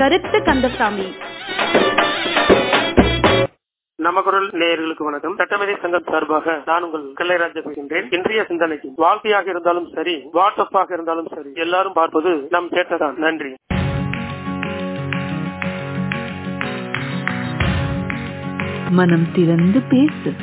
கருத்து கந்தசாமி நமக்குரல் நேயர்களுக்கு வணக்கம் சட்டமேதை சங்கம் சார்பாக நான் உங்கள் கல்லைராஜ பேசுகின்றேன் இன்றைய சிந்தனைக்கு வாழ்க்கையாக இருந்தாலும் சரி வாட்ஸ்அப்பாக இருந்தாலும் சரி எல்லாரும் பார்ப்பது நம் சேட்டதான் நன்றி மனம் திறந்து பேசு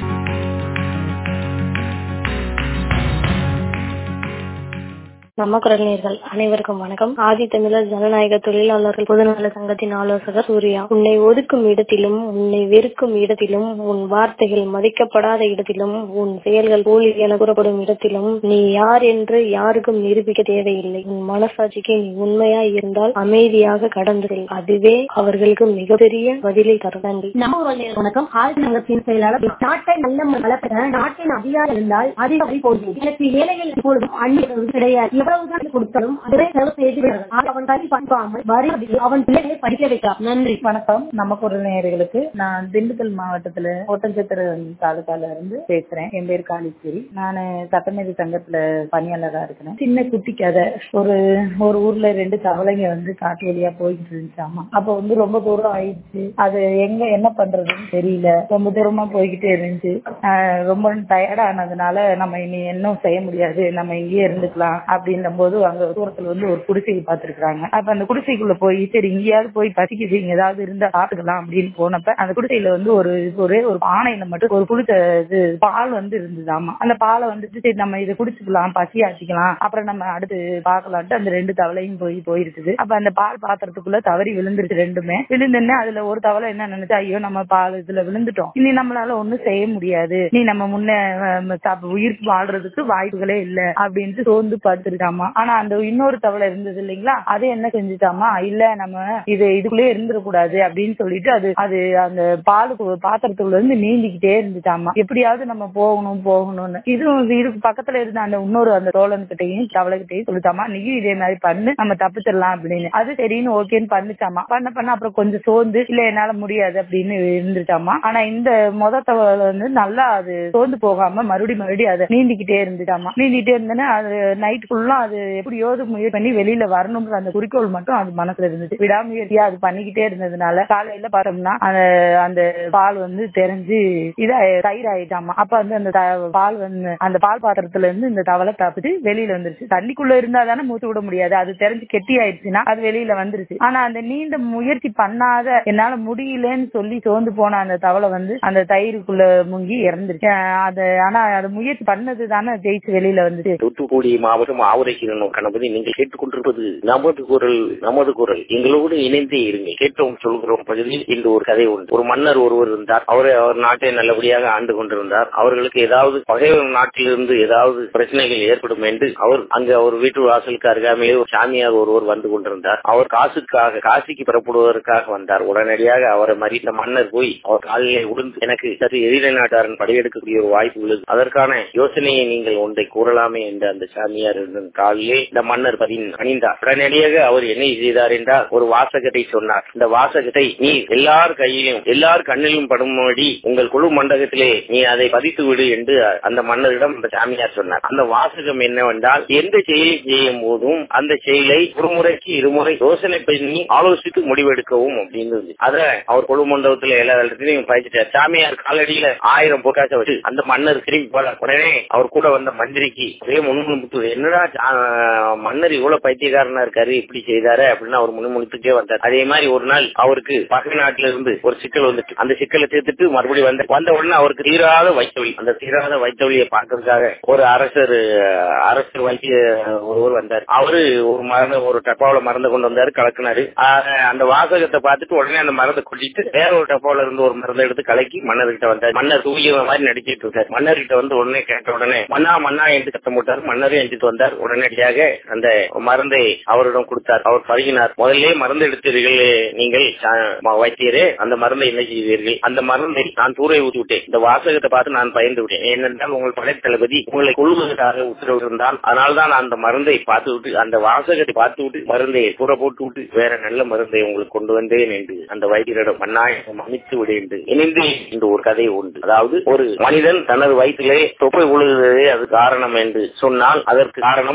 நம்ம குரல்நீர்கள் அனைவருக்கும் வணக்கம் ஆதி தமிழர் ஜனநாயக தொழிலாளர்கள் பொதுநல சங்கத்தின் ஆலோசகர் சூர்யா உன்னை ஒதுக்கும் இடத்திலும் உன்னை வெறுக்கும் இடத்திலும் உன் வார்த்தைகள் மதிக்கப்படாத இடத்திலும் உன் செயல்கள் போலி என கூறப்படும் இடத்திலும் நீ யார் என்று யாருக்கும் நிரூபிக்க தேவையில்லை உன் மனசாட்சிக்கு நீ உண்மையாய் இருந்தால் அமைதியாக கடந்து செல் அதுவே அவர்களுக்கு மிகப்பெரிய பதிலை தரும் நன்றி நம்ம ஒரு வணக்கம் ஆதி சங்கத்தின் செயலாளர் நாட்டை நல்ல வளர்ப்ப நாட்டின் அதிகாரம் இருந்தால் அதிக வரி போடுவேன் எனக்கு ஏழைகள் இப்பொழுதும் அந்நிய கிடையாது எவ்வளவுதான் கொடுத்தாலும் அதுவே செலவு செய்து விடுகிறார்கள். ஆனால் அவன் கல்வி பண்பாமல் வரி அதிகம். அவன் பிள்ளைகளை படிக்க வைக்கிறார் நன்றி வணக்கம் நமக்கு ஒரு நேயர்களுக்கு நான் திண்டுக்கல் மாவட்டத்துல ஒட்டஞ்சத்திரம் தாலுகால இருந்து பேசுறேன் என் பேர் காளீஸ்வரி நான் சட்டமேதை சங்கத்துல பணியாளரா இருக்கிறேன் சின்ன குட்டி கதை ஒரு ஒரு ஊர்ல ரெண்டு தவளைங்க வந்து காட்டு வழியா போயிட்டு இருந்துச்சாமா அப்ப வந்து ரொம்ப தூரம் ஆயிடுச்சு அது எங்க என்ன பண்றதுன்னு தெரியல ரொம்ப தூரமா போய்கிட்டே இருந்துச்சு ஆஹ் ரொம்ப டயர்ட் ஆனதுனால நம்ம இனி இன்னும் செய்ய முடியாது நம்ம இங்கேயே இருந்துக்கலாம் அப்படின்னும் போது அங்க தூரத்துல வந்து ஒரு குடிசையை பார்த்திருக்காங்க அப்ப அந்த குடிசைக்குள்ள போய் சரி இங்கேயாவது போய் பசிக்குது இங்க ஏதாவது இருந்தா சாப்பிட்டுக்கலாம் அப்படின்னு போனப்ப அந்த குடிசையில வந்து ஒரு ஒரே ஒரு பானையில மட்டும் ஒரு குடிச்ச இது பால் வந்து இருந்ததாமா அந்த பாலை வந்துட்டு சரி நம்ம இதை குடிச்சுக்கலாம் பசி ஆச்சிக்கலாம் அப்புறம் நம்ம அடுத்து பாக்கலான்ட்டு அந்த ரெண்டு தவளையும் போய் போயிருக்குது அப்ப அந்த பால் பாத்திரத்துக்குள்ள தவறி விழுந்துருச்சு ரெண்டுமே விழுந்தோடனே அதுல ஒரு தவளை என்ன நினைச்சா ஐயோ நம்ம பால் இதுல விழுந்துட்டோம் இனி நம்மளால ஒண்ணும் செய்ய முடியாது நீ நம்ம முன்ன அஹ், சாப்- உயிர் வாழ்றதுக்கு வாய்ப்புகளே இல்ல அப்படின்ட்டு சோர்ந்து படுத்துருக்காமா ஆனா அந்த இன்னொரு தவளை இருந்தது இல்லைங்களா அது என்ன செஞ்சுட்டாமா இல்ல நம்ம இது இதுக்குள்ளே இருந்துடக்கூடாது அப்படின்னு சொல்லிட்டு அது அது அந்த பாலுக்கு பாத்திரத்துக்குள்ள இருந்து நீந்திக்கிட்டே இருந்துச்சாமா எப்படியாவது நம்ம போகணும் போகணும்னு இதுவும் இதுக்கு பக்கத்துல இருந்த அந்த இன்னொரு அந்த தோழன் கிட்டையும் தவளை கிட்டையும் சொல்லிட்டாமா நீயும் இதே மாதிரி பண்ணு நம்ம தப்பிச்சிடலாம் அப்படின்னு அது சரின்னு ஓகேன்னு பண்ணுச்சாமா பண்ண பண்ண அப்புறம் கொஞ்சம் சோர்ந்து இல்ல என்னால முடியாது அப்படின்னு இருந்துச்சாமா ஆனா இந்த மொத தவளை வந்து நல்லா அது சோர்ந்து போகாம மறுபடி மறுபடியும் அதை நீந்திக்கிட்டே இருந்துச்சாமா நீந்திட்டே இருந்தேன்னா அது நைட் ஃபுல்லா அது எப்படியாவது முயற்சி பண்ணி வெளியில வரணுங்கிற அந்த குறிக்கோள் மட்டும் அது மனசுல இருந்துச்சு விடாமுயற்சியா அது பண்ணிக்கிட்டே இருந்ததுனால காலையில பார்த்தோம்னா அந்த அந்த பால் வந்து தெரிஞ்சு இதா தயிர் ஆயிட்டாமா அப்ப வந்து அந்த த- பால் வந்து அந்த பால் பாத்திரத்துல இருந்து இந்த தவளை தப்பிச்சு வெளியில வந்துருச்சு தண்ணிக்குள்ள இருந்தா தானே மூச்சு விட முடியாது அது தெரிஞ்சு கெட்டி ஆயிடுச்சுன்னா அது வெளியில வந்துருச்சு ஆனா அந்த நீண்ட முயற்சி பண்ணாத என்னால முடியலன்னு சொல்லி சோர்ந்து போன அந்த தவளை வந்து அந்த தயிருக்குள்ள முங்கி இறந்துருச்சு அஹ் அது ஆனா அது முயற்சி பண்ணது தானே ஜெயிச்சு வெளியில வந்துச்சு தூத்துக்குடி மாவட்டம் ஆவுரைக்கிறோம் கணபதி நீங்கள் கேட்டுக்கொண்டிருப்பது நமது குரல் நமது குரல் எங்களோடு இணைந்தே இருங்கள் கேட்டோம் சொல்கிறோம் பகுதியில் இன்று ஒரு கதை உண்டு ஒரு மன்னர் ஒருவர் இருந்தார் அவர் அவர் நாட்டை நல்லபடியாக ஆண்டு கொண்டிருந்தார் அவர்களுக்கு ஏதாவது பகைவர் நாட்டிலிருந்து ஏதாவது பிரச்சனைகள் ஏற்படும் என்று அவர் அங்கு அவர் வீட்டு வாசலுக்கு அருகாமையே ஒரு சாமியார் ஒருவர் வந்து கொண்டிருந்தார் அவர் காசுக்காக காசிக்கு புறப்படுவதற்காக வந்தார் உடனடியாக அவரை மறித்த மன்னர் போய் அவர் காலிலே விழுந்து எனக்கு சற்று எதிரி நாட்டாரன் படையெடுக்கக்கூடிய ஒரு வாய்ப்பு உள்ளது அதற்கான யோசனையை நீங்கள் ஒன்றை கூறலாமே என்று அந்த சாமியார் காலிலே இந்த மன்னர் பதின் அணிந்தார் உடனடியாக அவர் என்ன செய்தார் என்றால் ஒரு வாசகத்தை சொன்னார் இந்த வாசகத்தை நீ எல்லார் கையிலும் எல்லார் கண்ணிலும் படும்படி உங்கள் குழு மண்டபத்திலே நீ அதை பதித்து விடு என்று அந்த மன்னரிடம் அந்த சாமியார் சொன்னார் அந்த வாசகம் என்னவென்றால் எந்த செயலை செய்யும் போதும் அந்த செயலை ஒரு முறைக்கு இருமுறை யோசனை பண்ணி ஆலோசித்து முடிவெடுக்கவும் அப்படின்னு அத அவர் குழு மண்டபத்துல எல்லா இடத்துலயும் பயிற்சிட்டார் சாமியார் காலடியில ஆயிரம் பொக்காச வச்சு அந்த மன்னர் திரும்பி போல உடனே அவர் கூட வந்த மந்திரிக்கு ஒரே முன்முணுத்து என்னடா சா- மன்னர் இவ்வளவு பைத்தியக்காரனா இருக்காரு இப்படி செய்தாரு அப்படின்னு அவர் முன்முணுத்துக்கே வந்தார் அதே மாதிரி ஒரு நாள் அவருக்கு பகை நாட்டில இருந்து ஒரு சிக்கல் வந்துட்டு அந்த சிக்கலை தீர்த்துட்டு மறுபடியும் வந்த வந்த உடனே அவருக்கு தீராத வைத்தவழி அந்த தீராத வைத்தவழியை பார்க்கறதுக்காக ஒரு அரசர் அஹ், அரசர் வைத்திய ஒருவர் வந்தார் அவரு ஒரு மருந்து ஒரு டப்பாவில மருந்து கொண்டு வந்தாரு கலக்குனாரு ஆஹ், அந்த வாசகத்தை பார்த்துட்டு உடனே அந்த மருந்தை கொட்டிட்டு வேற ஒரு டப்பாவில இருந்து ஒரு மருந்தை எடுத்து கலக்கி மன்னர்கிட்ட வந்தார் மன்னர் தூங்கிய மாதிரி நடிச்சிட்டு இருக்காரு மன்னர்கிட்ட வந்து உடனே கேட்ட உடனே மன்னா மன்னா என்று கத்தம் போட்டார் மன்னரும் எஞ்சிட்டு வந்தார் உடனடியாக அந்த மருந்தை அவரிடம் கொடுத்தார் அவர் பருகினார் முதல்ல மருந்து எடுத்தீர்கள் நீங்கள் சா- ம- வைத்தியரே அந்த மருந்தை என்ன செய்வீர்கள் அந்த மருந்தை நான் தூரை ஊற்றி விட்டேன் இந்த வாசகத்தை பார்த்து நான் பயந்து விட்டேன் ஏனென்றால் உங்கள் படை தளபதி உங்களை கொள்வதற்காக உத்தரவிட்டிருந்தான் அதனால்தான் அந்த மருந்தை பார்த்து விட்டு அந்த வாசகத்தை பார்த்து விட்டு மருந்தை தூர போட்டு விட்டு வேற நல்ல மருந்தை உங்களுக்கு கொண்டு வந்தேன் என்று அந்த வைத்தியரிடம் மன்னாயம் அமைத்து விடு என்று இணைந்து இந்த ஒரு கதை உண்டு அதாவது ஒரு மனிதன் தனது வயிற்றிலே தொப்பை உழுகிறதே அது காரணம் என்று சொன்னால் அதற்கு காரணம்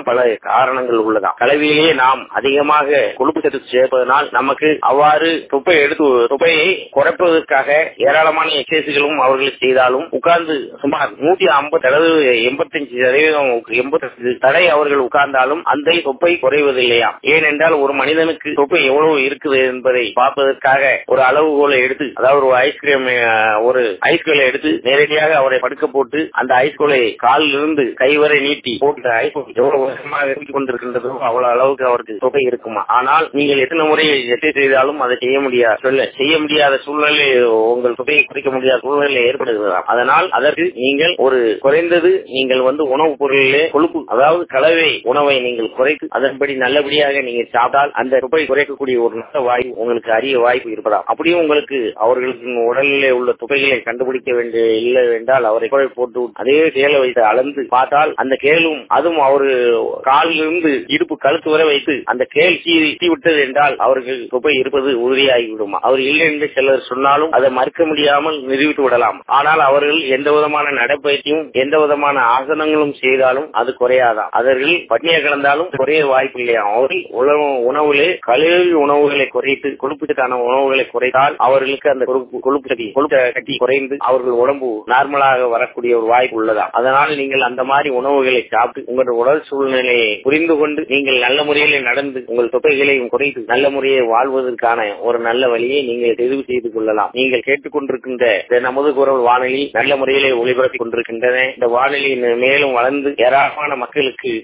காரணம் பல காரணங்கள் உள்ளதா கலவையிலேயே நாம் அதிகமாக கொழுப்பு சத்து சேர்ப்பதனால் நமக்கு அவ்வாறு தொப்பை எடுத்து தொப்பையை குறைப்பதற்காக ஏராளமான எக்ஸசைஸ்களும் அவர்கள் செய்தாலும் உட்கார்ந்து சுமார் நூத்தி ஐம்பது அளவு எண்பத்தஞ்சு சதவீதம் எண்பத்தஞ்சு தடை அவர்கள் உட்கார்ந்தாலும் அந்த தொப்பை குறைவதில்லையா ஏனென்றால் ஒரு மனிதனுக்கு தொப்பை எவ்வளவு இருக்குது என்பதை பார்ப்பதற்காக ஒரு அளவுகோலை எடுத்து அதாவது ஒரு ஐஸ்கிரீம் ஒரு ஐஸ்கோலை எடுத்து நேரடியாக அவரை படுக்க போட்டு அந்த ஐஸ்கோலை காலில் இருந்து கைவரை நீட்டி போட்டு ஐஸ்கோல் எவ்வளவு வருஷமாக இருந்து கொண்டிருக்கின்றதோ அவ்வளவு அளவுக்கு அவருக்கு தொகை இருக்குமா ஆனால் நீங்கள் எத்தனை முறை எட்டை செய்தாலும் அதை செய்ய முடியாது சொல்ல செய்ய முடியாத சூழ்நிலை உங்கள் தொகையை குறைக்க முடியாத சூழ்நிலை ஏற்படுகிறது அதனால் அதற்கு நீங்கள் ஒரு குறைந்தது நீங்கள் வந்து உணவுப் பொருளிலே கொழுப்பு அதாவது கலவை உணவை நீங்கள் குறைத்து அதன்படி நல்லபடியாக நீங்கள் சாப்பிட்டால் அந்த தொகை குறைக்கக்கூடிய ஒரு நல்ல வாய்ப்பு உங்களுக்கு அரிய வாய்ப்பு இருப்பதா அப்படியும் உங்களுக்கு அவர்களுக்கு உடலிலே உள்ள தொகைகளை கண்டுபிடிக்க வேண்டிய இல்லை என்றால் அவரை குறை போட்டு அதே கேள வைத்து அளந்து பார்த்தால் அந்த கேளும் அதுவும் அவரு காலிலிருந்து இடுப்பு கழுத்து வரை வைத்து அந்த கேள் சீ விட்டது என்றால் அவர்கள் தொகை இருப்பது உறுதியாகிவிடும் அவர் இல்லை என்று சிலர் சொன்னாலும் அதை மறுக்க முடியாமல் நிரூபித்து விடலாம் ஆனால் அவர்கள் எந்த விதமான நடைப்பயிற்சியும் எந்த விதமான ஆசனங்களும் செய்தாலும் அது குறையாதான் அவர்கள் பட்னியை கலந்தாலும் குறைய வாய்ப்பு இல்லையா அவர்கள் உணவு உணவுலே கழுவி உணவுகளை குறைத்து கொழுப்புக்கான உணவுகளை குறைத்தால் அவர்களுக்கு அந்த கொழுப்பு கொழுப்பு கட்டி கொழுப்பு கட்டி குறைந்து அவர்கள் உடம்பு நார்மலாக வரக்கூடிய ஒரு வாய்ப்பு உள்ளதா அதனால் நீங்கள் அந்த மாதிரி உணவுகளை சாப்பிட்டு உங்கள் உடல் சூழ்நிலையை புரிந்து கொண்டு நீங்கள் நல்ல முறையில் நடந்து உங்கள் தொகைகளையும் குறைத்து நல்ல முறையை வாழ்வதற்கான ஒரு நல்ல வழியை நீங்கள் தெரிவு செய்து கொள்ளலாம் நீங்கள் கேட்டுக்கொண்டிருக்கின்ற இந்த நமது குரல் வானொலி நல்ல முறையிலே ஒளிபரப்பிக் கொண்டிருக்கின்றன இந்த வானொலி மேலும் வளர்ந்து ஏராளமான மக்களுக்கு